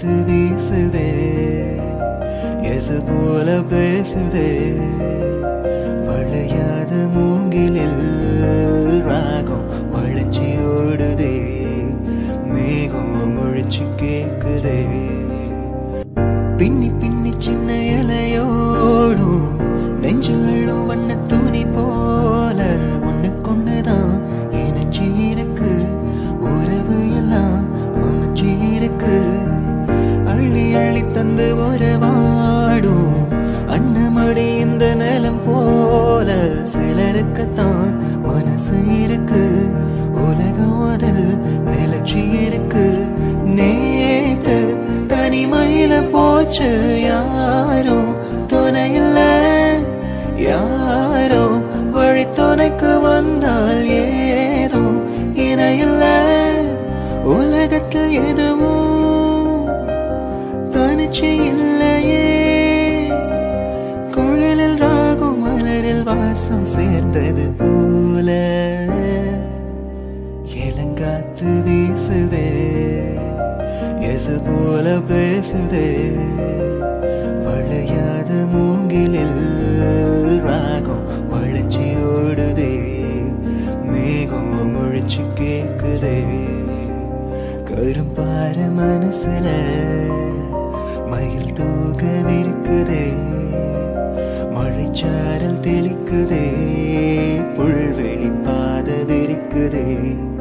காத்து வீசுதே எச போல பேசுதே வளையாத மூங்கிலில் ராகம் வளைச்சி ஓடுதே மேகம் முழிச்சு கேக்குதே பின்னி பின்னி சின்ன இலையோடும் நெஞ்சு விழும் வண்ண துணி போல ஒண்ணு கொண்டுதான் இணைஞ்சி இருக்கு உறவு எல்லாம் அமைஞ்சி இருக்கு அள்ளி அள்ளி தந்து உறவாடும் அன்னமடி இந்த நிலம் போல சிலருக்குத்தான் மனசு இருக்கு உலகம் அதில் நிலச்சி இருக்கு நேத்து தனிமையில போச்சு யாரோ துணையில்ல யாரோ வழி துணைக்கு வந்தால் ஏதோ இணையில்ல உலகத்தில் எதுவும் தனிச்சு இல்லையே குழலில் ராகும் மலரில் வாசம் சேர்ந்தது போல இளங்காத்து வீசுதே எச போல பேசுதே வளையாத மூங்கிலில் ராகம் வளைச்சி ஓடுதே மேகம் முழிச்சு கேக்குதே கரும்பார மனசுல மயில் தூக விருக்குதே மழைச்சாரல் தெளிக்குதே புல்வெளி பாத விரிக்குதே